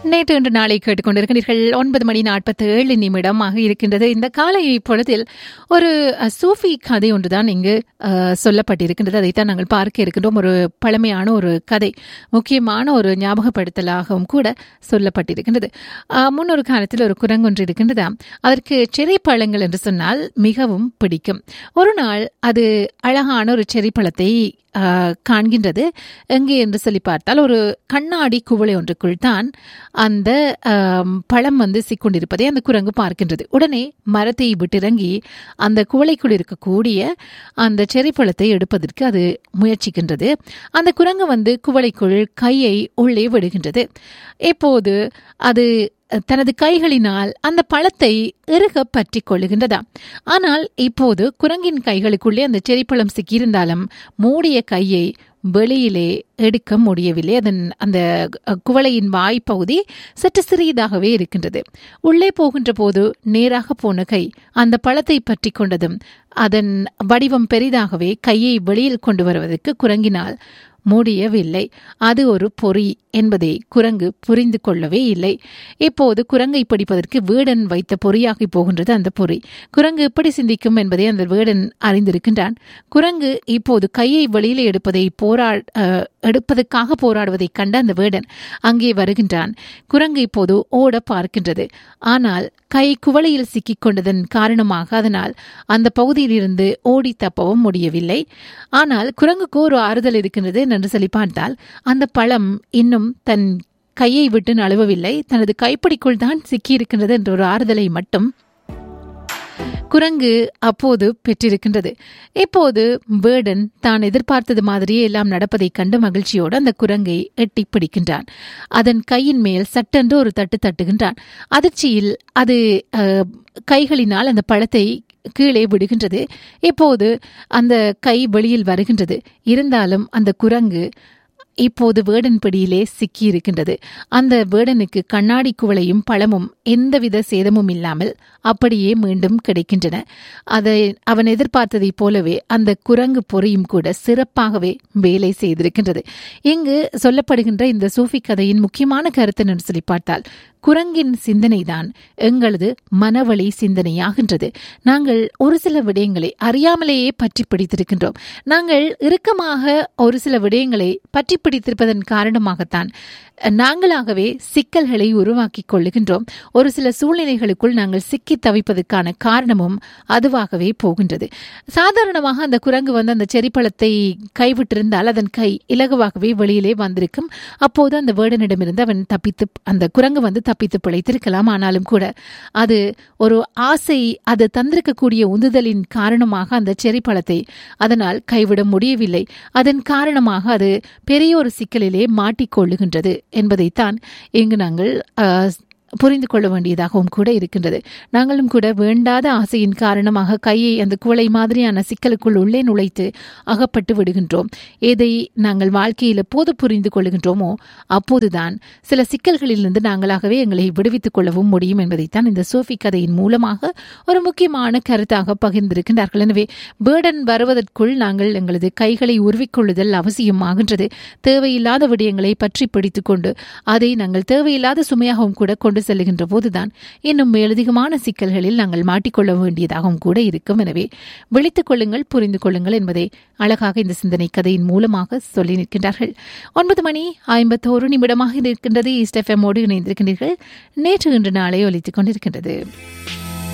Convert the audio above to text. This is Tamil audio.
நேற்று இன்று நாளை கேட்டுக்கொண்டிருக்கிறீர்கள் ஒன்பது மணி நாற்பத்தி ஏழு நிமிடமாக இருக்கின்றது இந்த காலை பொழுதில் ஒரு அஹ், சூஃபி கதை ஒன்றுதான் இங்கு அஹ், சொல்லப்பட்டிருக்கின்றது அதைத்தான் நாங்கள் பார்க்க இருக்கின்றோம் ஒரு பழமையான ஒரு கதை முக்கியமான ஒரு ஞாபகப்படுத்தலாகவும் கூட சொல்லப்பட்டிருக்கின்றது அஹ், முன்னொரு காலத்தில் ஒரு குரங்கு ஒன்று இருக்கின்றதாம் அதற்கு செரி பழங்கள் என்று சொன்னால் மிகவும் பிடிக்கும் ஒரு நாள் அது அழகான ஒரு செரி பழத்தை ஆஹ், காண்கின்றது எங்கே என்று சொல்லி பார்த்தால் ஒரு கண்ணாடி குவளை ஒன்றுக்குள் தான் அந்த ஆம், பழம் வந்து சிக்கொண்டிருப்பதை அந்த குரங்கு பார்க்கின்றது உடனே மரத்தை விட்டிறங்கி அந்த குவளைக்குள் இருக்கக்கூடிய அந்த செரி பழத்தை எடுப்பதற்கு அது முயற்சிக்கின்றது அந்த குரங்கு வந்து குவளைக்குள் கையை உள்ளே விடுகின்றது இப்போது அது தனது கைகளினால் அந்த பழத்தை இறுக பற்றி கொள்ளுகின்றதாம் ஆனால் இப்போது குரங்கின் கைகளுக்குள்ளே அந்த செரிப்பழம் சிக்கியிருந்தாலும் மூடிய கையை வெளியிலே எடுக்க முடியவில்லை அதன் அந்த அஹ், குவளையின் வாய்ப்பகுதி சற்று சிறியதாகவே இருக்கின்றது உள்ளே போகின்ற போது நேராக போன கை அந்த பழத்தை பற்றி கொண்டதும் அதன் வடிவம் பெரிதாகவே கையை வெளியில் கொண்டு வருவதற்கு குரங்கினால் முடியவில்லை அது ஒரு பொறி என்பதை குரங்கு புரிந்து கொள்ளவே இல்லை இப்போது குரங்கை பிடிப்பதற்கு வேடன் வைத்த பொறியாகி போகின்றது அந்த பொறி குரங்கு எப்படி சிந்திக்கும் என்பதை அந்த வேடன் அறிந்திருக்கின்றான் குரங்கு இப்போது கையை வெளியிலே எடுப்பதை போரா அஹ், எடுப்பதற்காக போராடுவதைக் கண்ட அந்த வேடன் அங்கே வருகின்றான் குரங்கு இப்போது ஓட பார்க்கின்றது ஆனால் கை குவளையில் சிக்கிக் கொண்டதன் காரணமாக அதனால் அந்த பகுதியிலிருந்து ஓடி தப்பவும் முடியவில்லை ஆனால் குரங்குக்கு ஒரு ஆறுதல் இருக்கின்றது என்று சொல்லி பார்த்தால் அந்த பழம் இன்னும் தன் கையை விட்டு நழுவவில்லை தனது கைப்பிடிக்குள் தான் சிக்கியிருக்கின்றது என்ற ஒரு ஆறுதலை மட்டும் குரங்கு அப்போது பெற்றிருக்கின்றது இப்போது வேடன் தான் எதிர்பார்த்தது மாதிரியே எல்லாம் நடப்பதைக் கண்டு மகிழ்ச்சியோடு அந்த குரங்கை எட்டி பிடிக்கின்றான் அதன் கையின் மேல் சட்டென்று ஒரு தட்டு தட்டுகின்றான் அதிர்ச்சியில் அது அஹ், கைகளினால் அந்த பழத்தை கீழே விடுகின்றது இப்போது அந்த கை வெளியில் வருகின்றது இருந்தாலும் அந்த குரங்கு இப்போது வேடன் பிடியிலே சிக்கியிருக்கின்றது அந்த வேடனுக்கு கண்ணாடி குவளையும் பழமும் எந்தவித சேதமும் இல்லாமல் அப்படியே மீண்டும் கிடைக்கின்றன அதை அவன் எதிர்பார்த்ததைப் போலவே அந்த குரங்கு பொறியும் கூட சிறப்பாகவே வேலை செய்திருக்கின்றது இங்கு சொல்லப்படுகின்ற இந்த சூஃபி கதையின் முக்கியமான கருத்து என்று சொல்லி பார்த்தால் குரங்கின் சிந்தனைதான் எங்களது மனவழி சிந்தனையாகின்றது நாங்கள் ஒரு சில விடயங்களை அறியாமலேயே பற்றி பிடித்திருக்கின்றோம் நாங்கள் இறுக்கமாக ஒரு சில விடயங்களை பற்றி பிடித்திருப்பதன் காரணமாகத்தான் நாங்களாகவே சிக்கல்களை உருவாக்கிக் கொள்ளுகின்றோம் ஒரு சில சூழ்நிலைகளுக்குள் நாங்கள் சிக்கி தவிப்பதற்கான காரணமும் அதுவாகவே போகின்றது சாதாரணமாக அந்த குரங்கு வந்து அந்த செரிப்பழத்தை கைவிட்டிருந்தால் அதன் கை இலகுவாகவே வெளியிலே வந்திருக்கும் அப்போது அந்த வேடனிடமிருந்து அவன் தப்பித்து அந்த குரங்கு வந்து தப்பித்து பிழைத்திருக்கலாம் ஆனாலும் கூட அது ஒரு ஆசை அது தந்திருக்கக்கூடிய உந்துதலின் காரணமாக அந்த செரிப்பழத்தை அதனால் கைவிட முடியவில்லை அதன் காரணமாக அது பெரிய ஒரு சிக்கலிலே மாட்டிக்கொள்ளுகின்றது என்பதைத்தான் இங்கு நாங்கள் ஆஹ், புரிந்து கொள்ள வேண்டியதாகவும் கூட இருக்கின்றது நாங்களும் கூட வேண்டாத ஆசையின் காரணமாக கையை அந்த குவளை மாதிரியான சிக்கலுக்குள் உள்ளே நுழைத்து அகப்பட்டு விடுகின்றோம் எதை நாங்கள் வாழ்க்கையில் எப்போது புரிந்து கொள்ளுகின்றோமோ அப்போதுதான் சில சிக்கல்களிலிருந்து நாங்களாகவே எங்களை விடுவித்துக் கொள்ளவும் முடியும் என்பதைத்தான் இந்த சோஃபி கதையின் மூலமாக ஒரு முக்கியமான கருத்தாக பகிர்ந்திருக்கின்றார்கள் எனவே பேர்டன் வருவதற்குள் நாங்கள் எங்களது கைகளை உருவிக்கொள்ளுதல் அவசியமாகின்றது தேவையில்லாத விடயங்களை பற்றி பிடித்துக் கொண்டு அதை நாங்கள் தேவையில்லாத சுமையாகவும் கூட கொண்டு செல்லுகின்ற போதுதான் இன்னும் மேலதிகமான சிக்கல்களில் நாங்கள் மாட்டிக்கொள்ள வேண்டியதாகவும் கூட இருக்கும் எனவே விழித்துக் கொள்ளுங்கள் புரிந்து கொள்ளுங்கள் என்பதை அழகாக இந்த சிந்தனை கதையின் மூலமாக சொல்லி நிற்கின்றார்கள் ஒன்பது மணி ஐம்பத்தோரு நிமிடமாக இருக்கின்றது ஈஸ்ட் எஃப்எம்மோடு இணைந்திருக்கின்றீர்கள் நேற்று இன்று நாளை ஒலித்துக் கொண்டிருக்கின்றது